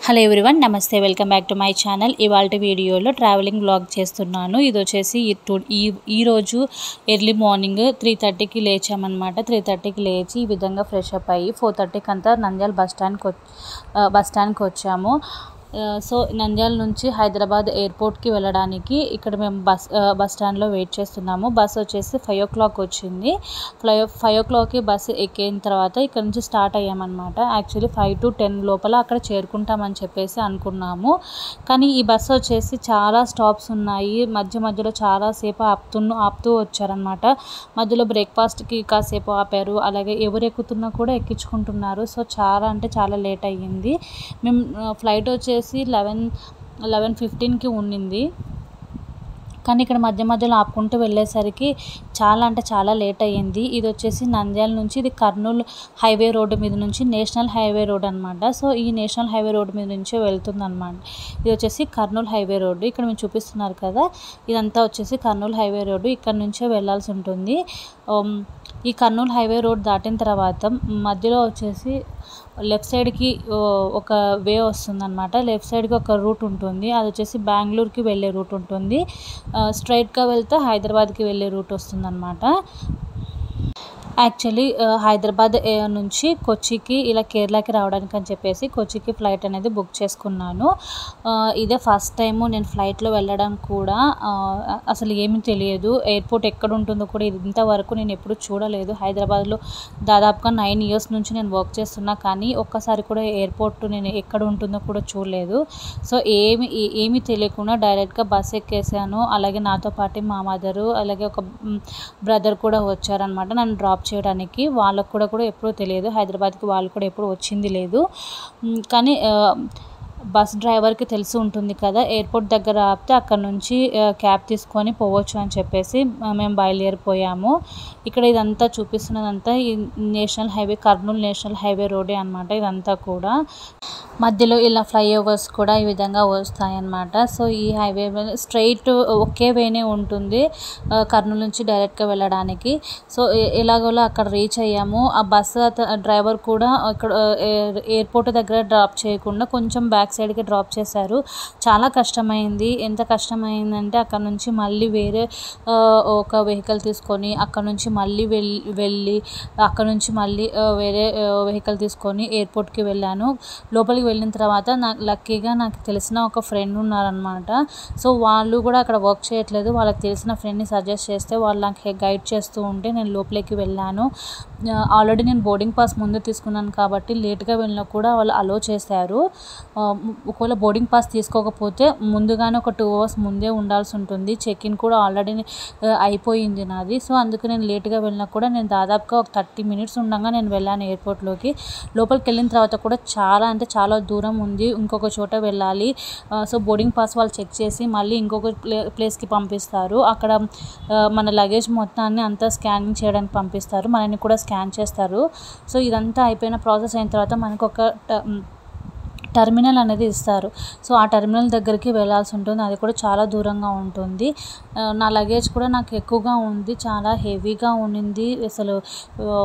hello everyone నమస్తే welcome back to my channel ఇవాళ వీడియోలో ట్రావెలింగ్ బ్లాగ్ చేస్తున్నాను ఇది వచ్చేసి ఈ టు- ఈ ఈరోజు ఎర్లీ మార్నింగ్ త్రీ థర్టీకి లేచామన్నమాట త్రీ థర్టీకి లేచి ఈ విధంగా ఫ్రెష్ అప్ అయ్యి ఫోర్ థర్టీకి అంతా నంద్యాల బస్ స్టాండ్కి వచ్చి బస్ స్టాండ్కి వచ్చాము ఆ, సో నంద్యాల నుంచి హైదరాబాద్ ఎయిర్పోర్ట్కి వెళ్ళడానికి ఇక్కడ మేము బస్ ఆ, బస్ స్టాండ్లో వెయిట్ చేస్తున్నాము బస్ వచ్చేసి ఫైవ్ ఓ క్లాక్ వచ్చింది ఫ్లై ఫైవ్ ఓ క్లాక్కి బస్ ఎక్కిన తర్వాత ఇక్కడ నుంచి స్టార్ట్ అయ్యామన్నమాట యాక్చువల్లీ ఫైవ్ టు టెన్ లోపల అక్కడ చేరుకుంటామని చెప్పేసి అనుకున్నాము కానీ ఈ బస్సు వచ్చేసి చాలా స్టాప్స్ ఉన్నాయి మధ్య మధ్యలో చాలాసేపు ఆపుతూ ఆపుతూ వచ్చారనమాట మధ్యలో బ్రేక్ఫాస్ట్కి కాసేపు ఆపారు అలాగే ఎవరు ఎక్కుతున్నా కూడా ఎక్కించుకుంటున్నారు సో చాలా అంటే చాలా లేట్ అయ్యింది మేము ఫ్లైట్ వచ్చేసి లెవెన్ లెవెన్ ఫిఫ్టీన్కి ఉండింది కానీ ఇక్కడ మధ్య మధ్యలో ఆపుకుంటూ వెళ్ళేసరికి చాలా అంటే చాలా లేట్ అయ్యింది ఇది వచ్చేసి నంద్యాల నుంచి ఇది కర్నూలు హైవే రోడ్డు మీద నుంచి నేషనల్ హైవే రోడ్ అనమాట సో ఈ నేషనల్ హైవే రోడ్డు మీద నుంచే వెళ్తుంది అనమాట ఇది వచ్చేసి కర్నూలు హైవే రోడ్డు ఇక్కడ మీరు చూపిస్తున్నారు కదా ఇదంతా వచ్చేసి కర్నూలు హైవే రోడ్డు ఇక్కడ నుంచే వెళ్ళాల్సి ఉంటుంది ఉమ్, ఈ కర్నూలు హైవే రోడ్ దాటిన తర్వాత మధ్యలో వచ్చేసి లెఫ్ట్ సైడ్కి ఓ, ఒక వే వస్తుందన్నమాట లెఫ్ట్ సైడ్కి ఒక రూట్ ఉంటుంది అది వచ్చేసి బెంగళూరుకి వెళ్ళే రూట్ ఉంటుంది స్ట్రైట్గా వెళ్తే హైదరాబాద్కి వెళ్ళే రూట్ వస్తుందన్నమాట యాక్చువల్లీ హైదరాబాద్ ఏ, నుంచి కొచ్చికి ఇలా కేరళకి రావడానికి అని చెప్పేసి కొచ్చికి ఫ్లైట్ అనేది బుక్ చేసుకున్నాను ఆ, ఇదే ఫస్ట్ టైము నేను ఫ్లైట్లో వెళ్ళడం కూడా ఆ, అసలు ఏమీ తెలియదు ఎయిర్పోర్ట్ ఎక్కడ ఉంటుందో కూడా ఇది ఇంతవరకు నేను ఎప్పుడు చూడలేదు హైదరాబాద్లో దాదాపుగా నైన్ ఇయర్స్ నుంచి నేను వర్క్ చేస్తున్నా కానీ ఒక్కసారి కూడా ఎయిర్పోర్ట్ నేను ఎక్కడ ఉంటుందో కూడా చూడలేదు సో ఏమి ఏ- ఏమీ తెలియకుండా డైరెక్ట్గా బస్ ఎక్కేసాను అలాగే నాతో పాటు మా మదరు అలాగే ఒక బ్రదర్ కూడా వచ్చారనమాట నన్ను డ్రాప్ చేయడానికి వాళ్ళకు కూడా కూడా ఎప్పుడూ తెలియదు హైదరాబాద్కి వాళ్ళు కూడా ఎప్పుడు వచ్చింది లేదు మ్, కానీ ఆ, బస్ డ్రైవర్కి తెలిసి ఉంటుంది కదా ఎయిర్పోర్ట్ దగ్గర ఆపితే అక్కడ నుంచి ఆ, క్యాబ్ తీసుకొని పోవచ్చు అని చెప్పేసి ఆ, మేము బయలుదేరిపోయాము ఇక్కడ ఇదంతా చూపిస్తున్నదంతా ఈ national highway Kurnool national highway రోడే అనమాట ఇదంతా కూడా మధ్యలో ఇలా ఫ్లైఓవర్స్ కూడా ఈ విధంగా వస్తాయన్నమాట సో ఈ హైవే స్ట్రైట్ ఒకే వేనే ఉంటుంది ఆ, కర్నూలు నుంచి డైరెక్ట్గా వెళ్ళడానికి సో ఎ- ఎలాగోలా అక్కడ రీచ్ అయ్యాము ఆ బస్సు అత- డ్రైవర్ కూడా ఇక్కడ ఎయిర్- ఎయిర్పోర్ట్ దగ్గర డ్రాప్ చేయకుండా కొంచెం బ్యాక్ సైడ్కి డ్రాప్ చేశారు చాలా కష్టమైంది ఎంత కష్టమైందంటే అక్కడ నుంచి మళ్ళీ వేరే ఆ, ఒక వెహికల్ తీసుకొని అక్కడ నుంచి మళ్ళీ వెళ్ళి వెళ్ళి అక్కడ నుంచి మళ్ళీ ఆ, వేరే వెహికల్ తీసుకొని ఎయిర్పోర్ట్కి వెళ్ళాను లోపలికి వెళ్ళిన తర్వాత నాకు లక్కీగా నాకు తెలిసిన ఒక ఫ్రెండ్ ఉన్నారనమాట సో వాళ్ళు కూడా అక్కడ వర్క్ చేయట్లేదు వాళ్ళకి తెలిసిన ఫ్రెండ్ని సజెస్ట్ చేస్తే వాళ్ళు నాకు గైడ్ చేస్తూ ఉంటే నేను లోపలికి వెళ్ళాను ఆల్రెడీ నేను బోర్డింగ్ పాస్ ముందు తీసుకున్నాను కాబట్టి లేట్గా వెళ్ళినా కూడా వాళ్ళు అలో చేశారు ఆ, ఒకవేళ బోర్డింగ్ పాస్ తీసుకోకపోతే ముందుగానే ఒక టూ అవర్స్ ముందే ఉండాల్సి ఉంటుంది చెక్ ఇన్ కూడా ఆల్రెడీ అయిపోయింది నాది సో అందుకు నేను లేట్గా వెళ్ళినా కూడా నేను దాదాపుగా ఒక థర్టీ మినిట్స్ ఉండగా నేను వెళ్ళాను ఎయిర్పోర్ట్లోకి లోపలికి వెళ్ళిన తర్వాత కూడా చాలా అంటే చాలా దూరం ఉంది ఇంకొక చోట వెళ్ళాలి ఆ, సో బోర్డింగ్ పాస్ వాళ్ళు చెక్ చేసి మళ్ళీ ఇంకొక ప్లే ప్లేస్కి పంపిస్తారు అక్కడ ఆ, మన లగేజ్ మొత్తాన్ని అంతా స్కానింగ్ చేయడానికి పంపిస్తారు మనని కూడా స్కాన్ చేస్తారు సో ఇదంతా అయిపోయిన ప్రాసెస్ అయిన తర్వాత మనకు ఒక ట- టర్మినల్ అనేది ఇస్తారు సో ఆ టర్మినల్ దగ్గరికి వెళ్ళాల్సి ఉంటుంది అది కూడా చాలా దూరంగా ఉంటుంది ఆ, నా లగేజ్ కూడా నాకు ఎక్కువగా ఉంది చాలా హెవీగా ఉండింది అసలు ఆ,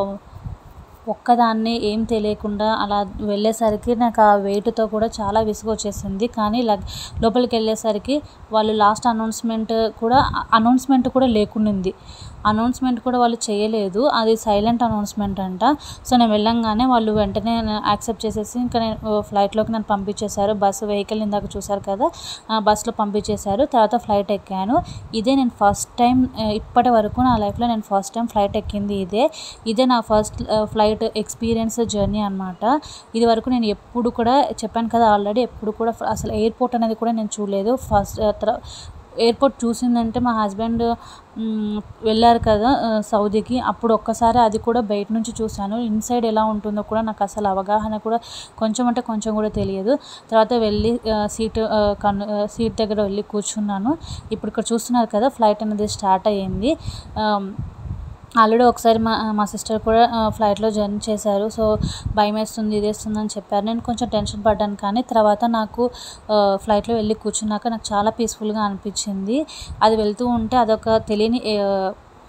ఒక్కదాన్ని ఏం తెలియకుండా అలా వెళ్ళేసరికి నాకు ఆ వెయిట్తో కూడా చాలా విసుగు వచ్చేసింది కానీ లగ్ లోపలికి వెళ్ళేసరికి వాళ్ళు లాస్ట్ అనౌన్స్మెంట్ కూడా అనౌన్స్మెంట్ కూడా లేకుండింది అనౌన్స్మెంట్ కూడా వాళ్ళు చేయలేదు అది సైలెంట్ అనౌన్స్మెంట్ అంట సో నేను వెళ్ళంగానే వాళ్ళు వెంటనే యాక్సెప్ట్ చేసేసి ఇంకా నేను ఫ్లైట్లోకి నన్ను పంపించేశారు బస్సు వెహికల్ ఇందాక చూశారు కదా ఆ బస్సులో పంపించేశారు తర్వాత ఫ్లైట్ ఎక్కాను ఇదే నేను ఫస్ట్ టైం ఇప్పటి వరకు నా లైఫ్లో నేను ఫస్ట్ టైం ఫ్లైట్ ఎక్కింది ఇదే ఇదే నా ఫస్ట్ ఫ్లైట్ ఎక్స్పీరియన్స్ జర్నీ అనమాట ఇది వరకు నేను ఎప్పుడు కూడా చెప్పాను కదా ఆల్రెడీ ఎప్పుడు కూడా అసలు ఎయిర్పోర్ట్ అనేది కూడా నేను చూడలేదు ఫస్ట్ ఎయిర్పోర్ట్ చూసిందంటే మా హస్బెండ్ మ్, వెళ్ళారు కదా ఆ, సౌదీకి అప్పుడు ఒక్కసారి అది కూడా బయట నుంచి చూశాను ఇన్సైడ్ ఎలా ఉంటుందో కూడా నాకు అసలు అవగాహన కూడా కొంచెం అంటే కొంచెం కూడా తెలియదు తర్వాత వెళ్ళి ఆ, సీట్ ఆ, కన్ను ఆ, సీట్ దగ్గర వెళ్ళి కూర్చున్నాను ఇప్పుడు ఇక్కడ చూస్తున్నారు కదా ఫ్లైట్ అనేది స్టార్ట్ అయ్యింది ఆమ్, ఆల్రెడీ ఒకసారి మా మా సిస్టర్ కూడా ఆ, ఫ్లైట్లో జర్నీ చేశారు సో భయం వేస్తుంది ఇది వేస్తుంది అని చెప్పారు నేను కొంచెం టెన్షన్ పడ్డాను కానీ తర్వాత నాకు ఆ, ఫ్లైట్లో వెళ్ళి కూర్చున్నాక నాకు చాలా పీస్ఫుల్గా అనిపించింది అది వెళ్తూ ఉంటే అదొక తెలియని ఆ,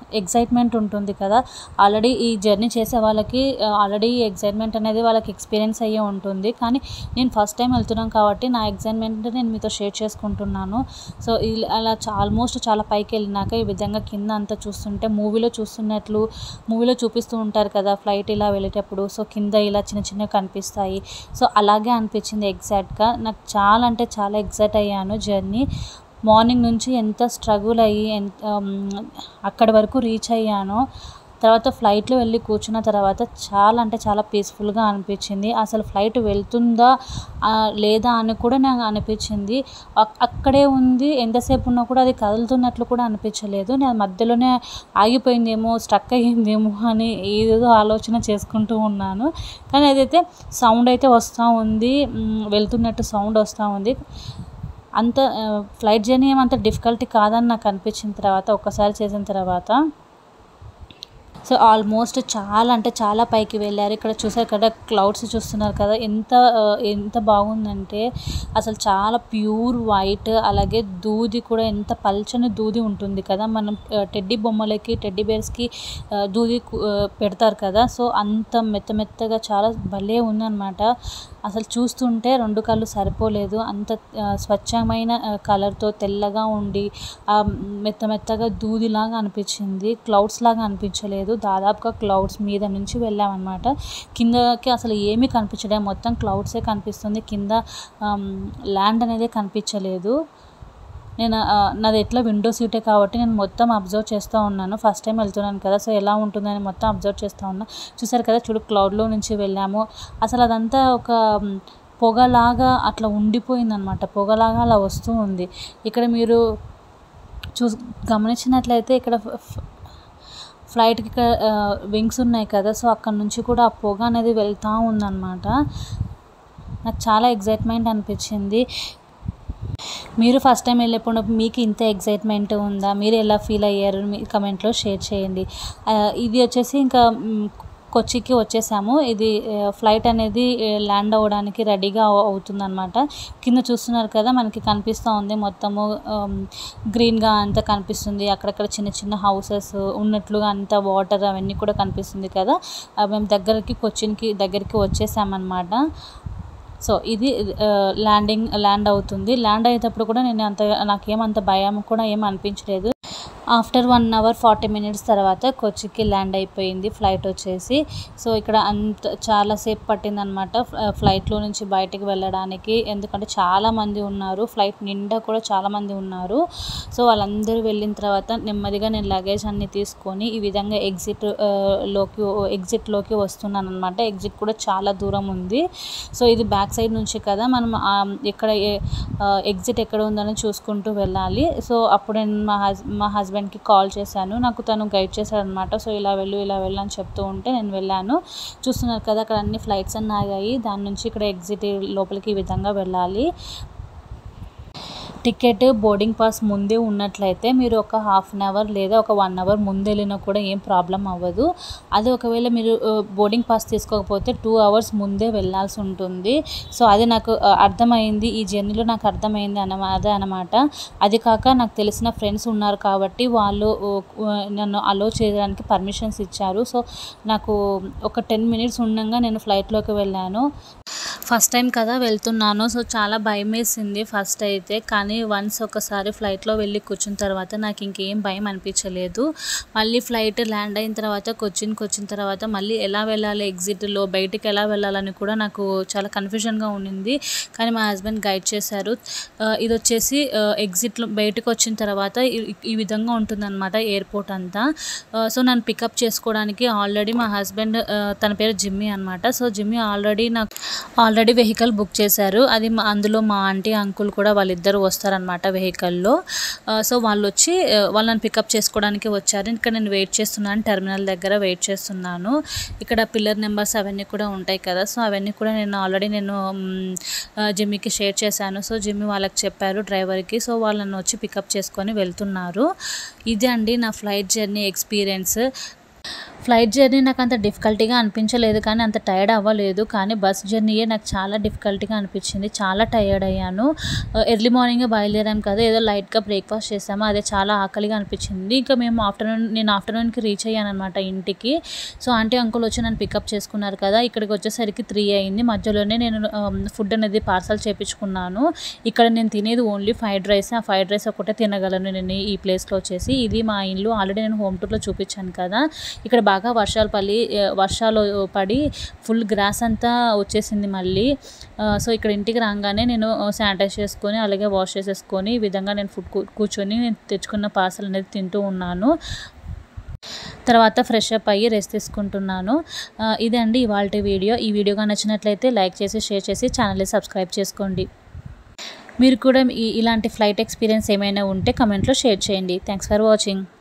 ఎగ్జైట్మెంట్ ఉంటుంది కదా ఆల్రెడీ ఈ జర్నీ చేసే వాళ్ళకి ఆల్రెడీ ఈ ఎగ్జైట్మెంట్ అనేది వాళ్ళకి ఎక్స్పీరియన్స్ అయ్యే ఉంటుంది కానీ నేను ఫస్ట్ టైం వెళ్తున్నాను కాబట్టి నా ఎగ్జైట్మెంట్ నేను మీతో షేర్ చేసుకుంటున్నాను సో ఇల్- అలా ఆల్మోస్ట్ చాలా పైకి వెళ్ళినాక ఈ విధంగా కింద అంతా చూస్తుంటే మూవీలో చూస్తున్నట్లు మూవీలో చూపిస్తూ ఉంటారు కదా ఫ్లైట్ ఇలా వెళ్ళేటప్పుడు సో కింద ఇలా చిన్న చిన్నవి కనిపిస్తాయి సో అలాగే అనిపించింది ఎగ్జాక్ట్గా నాకు చాలా అంటే చాలా ఎగ్జైట్ అయ్యాను జర్నీ మార్నింగ్ నుంచి ఎంత స్ట్రగుల్ అయ్యి ఎంత అక్కడి వరకు రీచ్ అయ్యానో తర్వాత ఫ్లైట్లో వెళ్ళి కూర్చున్న తర్వాత చాలా అంటే చాలా పీస్ఫుల్గా అనిపించింది అసలు ఫ్లైట్ వెళ్తుందా ఆ, లేదా అని కూడా నాకు అనిపించింది అక్- అక్కడే ఉంది ఎంతసేపు ఉన్నా కూడా అది కదులుతున్నట్లు కూడా అనిపించలేదు నేను మధ్యలోనే ఆగిపోయిందేమో స్ట్రక్ అయ్యిందేమో అని ఏదేదో ఆలోచన చేసుకుంటూ ఉన్నాను కానీ అదైతే సౌండ్ అయితే వస్తూ ఉంది మ్, వెళ్తున్నట్టు సౌండ్ వస్తూ ఉంది అంత ఫ్లైట్ జర్నీ ఏమంత డిఫికల్టీ కాదని నాకు అనిపించిన తర్వాత ఒక్కసారి చేసిన తర్వాత సో ఆల్మోస్ట్ చాలా అంటే చాలా పైకి వెళ్ళారు ఇక్కడ చూసారు కదా క్లౌడ్స్ చూస్తున్నారు కదా ఎంత ఆ, ఎంత బాగుందంటే అసలు చాలా ప్యూర్ వైట్ అలాగే దూది కూడా ఎంత పల్చని దూది ఉంటుంది కదా మనం ఆ, టెడ్డీ బొమ్మలకి టెడ్డీ బేర్స్కి ఆ, దూది కు- ఆ, పెడతారు కదా సో అంత మెత్త మెత్తగా చాలా భలే ఉందన్నమాట అసలు చూస్తుంటే రెండు కళ్ళు సరిపోలేదు అంత ఆ, స్వచ్ఛమైన ఆ, కలర్తో తెల్లగా ఉండి ఆ, మెత్త మెత్తగా దూదిలాగా అనిపించింది క్లౌడ్స్ లాగా అనిపించలేదు దాదాపుగా క్లౌడ్స్ మీద నుంచి వెళ్ళామన్నమాట కిందకి అసలు ఏమీ కనిపించలేదు మొత్తం క్లౌడ్సే కనిపిస్తుంది కింద ల్యాండ్ అనేది కనిపించలేదు నేను ఆ, నాది ఎట్లా విండో సీటే కాబట్టి నేను మొత్తం అబ్జర్వ్ చేస్తూ ఉన్నాను ఫస్ట్ టైం వెళ్తున్నాను కదా సో ఎలా ఉంటుందని మొత్తం అబ్జర్వ్ చేస్తూ ఉన్నా చూసారు కదా చూడు క్లౌడ్లో నుంచి వెళ్ళాము అసలు అదంతా ఒక మ్, పొగలాగా అట్లా ఉండిపోయిందనమాట పొగలాగా అలా వస్తూ ఉంది ఇక్కడ మీరు చూ గమనించినట్లయితే ఇక్కడ ఫ- ఫ- ఫ్లైట్కి ఇక్కడ వింగ్స్ ఉన్నాయి కదా సో అక్కడ నుంచి కూడా ఆ పొగ అనేది వెళ్తూ ఉందన్నమాట నాకు చాలా ఎగ్జైట్మెంట్ అనిపించింది మీరు ఫస్ట్ టైం వెళ్ళేప్పుడు మీకు ఇంత ఎగ్జైట్మెంట్ ఉందా మీరు ఎలా ఫీల్ అయ్యారు మీ కమెంట్లో షేర్ చేయండి ఆ, ఇది వచ్చేసి ఇంకా మ్, కొచ్చికి వచ్చేసాము ఇది ఫ్లైట్ అనేది ల్యాండ్ అవ్వడానికి రెడీగా అవుతుందన్నమాట కింద చూస్తున్నారు కదా మనకి కనిపిస్తూ ఉంది మొత్తము గ్రీన్గా అంతా కనిపిస్తుంది అక్కడక్కడ చిన్న చిన్న హౌసెస్ ఉన్నట్లుగా అంతా వాటర్ అవన్నీ కూడా కనిపిస్తుంది కదా ఆ, మేము దగ్గరికి కొచ్చిన్కి దగ్గరికి వచ్చేసామన్నమాట సో ఇది ల్యాండింగ్ ల్యాండ్ అవుతుంది ల్యాండ్ అయ్యేటప్పుడు కూడా నేను అంత నాకేమంత భయం కూడా ఏం అనిపించలేదు after one hour forty minutes తర్వాత కొచ్చికి ల్యాండ్ అయిపోయింది ఫ్లైట్ వచ్చేసి సో ఇక్కడ అంత చాలాసేపు పట్టిందనమాట ఫ్లైట్లో నుంచి బయటికి వెళ్ళడానికి ఎందుకంటే చాలామంది ఉన్నారు ఫ్లైట్ నిండా కూడా చాలామంది ఉన్నారు సో వాళ్ళందరూ వెళ్ళిన తర్వాత నెమ్మదిగా నేను లగేజ్ అన్ని తీసుకొని ఈ విధంగా ఎగ్జిట్ లోకి ఎగ్జిట్లోకి వస్తున్నాను అనమాట ఎగ్జిట్ కూడా చాలా దూరం ఉంది సో ఇది బ్యాక్ సైడ్ నుంచి కదా మనం ఆ, ఎక్కడ ఎగ్జిట్ ఎక్కడ ఉందని చూసుకుంటూ వెళ్ళాలి సో అప్పుడు నేను మా హస్ మా హస్బెండ్కి కాల్ చేశాను నాకు తను గైడ్ చేశాడు అనమాట సో ఇలా వెళ్ళు ఇలా వెళ్ళు అని చెప్తూ ఉంటే నేను వెళ్ళాను చూస్తున్నారు కదా అక్కడ అన్ని ఫ్లైట్స్ అన్నీ ఆగాయి దాని నుంచి ఇక్కడ ఎగ్జిట్ లోపలికి ఈ విధంగా వెళ్ళాలి టికెట్ బోర్డింగ్ పాస్ ముందే ఉన్నట్లయితే మీరు ఒక హాఫ్ అన్ అవర్ లేదా ఒక వన్ అవర్ ముందు వెళ్ళినా కూడా ఏం ప్రాబ్లం అవ్వదు అది ఒకవేళ మీరు బోర్డింగ్ పాస్ తీసుకోకపోతే టూ అవర్స్ ముందే వెళ్ళాల్సి ఉంటుంది సో అది నాకు ఆ, అర్థమైంది ఈ జర్నీలో నాకు అర్థమైంది అన్న అదే అనమాట అది కాక నాకు తెలిసిన ఫ్రెండ్స్ ఉన్నారు కాబట్టి వాళ్ళు ఆ, నన్ను అలో చేయడానికి పర్మిషన్స్ ఇచ్చారు సో నాకు ఒక టెన్ మినిట్స్ ఉండగా నేను ఫ్లైట్లోకి వెళ్ళాను ఫస్ట్ టైం కదా వెళ్తున్నాను సో చాలా భయం వేసింది ఫస్ట్ అయితే కానీ వన్స్ ఒకసారి ఫ్లైట్లో వెళ్ళి కూర్చున్న తర్వాత నాకు ఇంకేం భయం అనిపించలేదు మళ్ళీ ఫ్లైట్ ల్యాండ్ అయిన తర్వాత కొచ్చిన్కి వచ్చిన తర్వాత మళ్ళీ ఎలా వెళ్ళాలి ఎగ్జిట్లో బయటికి ఎలా వెళ్ళాలని కూడా నాకు చాలా కన్ఫ్యూజన్గా ఉండింది కానీ మా హస్బెండ్ గైడ్ చేశారు ఆ, ఇది వచ్చేసి ఎగ్జిట్లో బయటకు వచ్చిన తర్వాత ఈ- ఈ విధంగా ఉంటుందన్నమాట ఎయిర్పోర్ట్ అంతా ఆ, సో నన్ను పికప్ చేసుకోవడానికి ఆల్రెడీ మా హస్బెండ్ ఆ, తన పేరు జిమ్మీ అనమాట సో జిమ్మీ ఆల్రెడీ నాకు ఆల్రెడీ వెహికల్ బుక్ చేశారు అది మా అందులో మా ఆంటీ అంకుల్ కూడా వాళ్ళిద్దరు వస్తారనమాట వెహికల్లో ఆ, సో వాళ్ళు వచ్చి ఆ, వాళ్ళని పికప్ చేసుకోవడానికి వచ్చారు ఇక్కడ నేను వెయిట్ చేస్తున్నాను టెర్మినల్ దగ్గర వెయిట్ చేస్తున్నాను ఇక్కడ పిల్లర్ నెంబర్స్ అవన్నీ కూడా ఉంటాయి కదా సో అవన్నీ కూడా నేను ఆల్రెడీ నేను మ్, ఆ, జిమ్మీకి షేర్ చేశాను సో జిమ్మీ వాళ్ళకి చెప్పారు డ్రైవర్కి సో వాళ్ళని వచ్చి పికప్ చేసుకొని వెళ్తున్నారు ఇదే అండి నా flight journey experience flight journey నాకు అంత డిఫికల్టీగా అనిపించలేదు కానీ అంత టైర్డ్ అవ్వలేదు కానీ బస్ జర్నీయే నాకు చాలా డిఫికల్టీగా అనిపించింది చాలా టైర్డ్ అయ్యాను ఎర్లీ మార్నింగే బయలుదేరాం కదా ఏదో లైట్గా బ్రేక్ఫాస్ట్ చేసాము అదే చాలా ఆకలిగా అనిపించింది ఇంకా మేము ఆఫ్టర్నూన్ నేను ఆఫ్టర్నూన్కి రీచ్ అయ్యాను అనమాట ఇంటికి సో ఆంటీ అంకుల్ వచ్చి నన్ను పికప్ చేసుకున్నారు కదా ఇక్కడికి వచ్చేసరికి త్రీ అయింది మధ్యలోనే నేను ఫుడ్ అనేది పార్సల్ చేపించుకున్నాను ఇక్కడ నేను తినేది ఓన్లీ ఫ్రైడ్ రైస్ ఆ ఫ్రైడ్ రైస్ ఒకటే తినగలను నేను ఈ ప్లేస్లో వచ్చేసి ఇది మా ఇల్లు ఆల్రెడీ నేను హోమ్ టూర్లో చూపించాను కదా ఇక్కడ బాగా వర్షాలు పడి వర్షాలు పడి ఫుల్ గ్రాస్ అంతా వచ్చేసింది మళ్ళీ ఆ, సో ఇక్కడ ఇంటికి రాగానే నేను శానిటైజ్ చేసుకొని అలాగే వాష్ చేసేసుకొని ఈ విధంగా నేను ఫుడ్ కూ- కూర్చొని నేను తెచ్చుకున్న పార్సల్ అనేది తింటూ ఉన్నాను తర్వాత ఫ్రెష్ అప్ అయ్యి రెస్ట్ తీసుకుంటున్నాను ఆ, ఇదే అండి ఇవాళ వీడియో ఈ వీడియోగా నచ్చినట్లయితే లైక్ చేసి షేర్ చేసి ఛానల్ని సబ్స్క్రైబ్ చేసుకోండి మీరు కూడా ఈ- ఇలాంటి ఫ్లైట్ ఎక్స్పీరియన్స్ ఏమైనా ఉంటే కమెంట్లో షేర్ చేయండి థ్యాంక్స్ ఫర్ వాచింగ్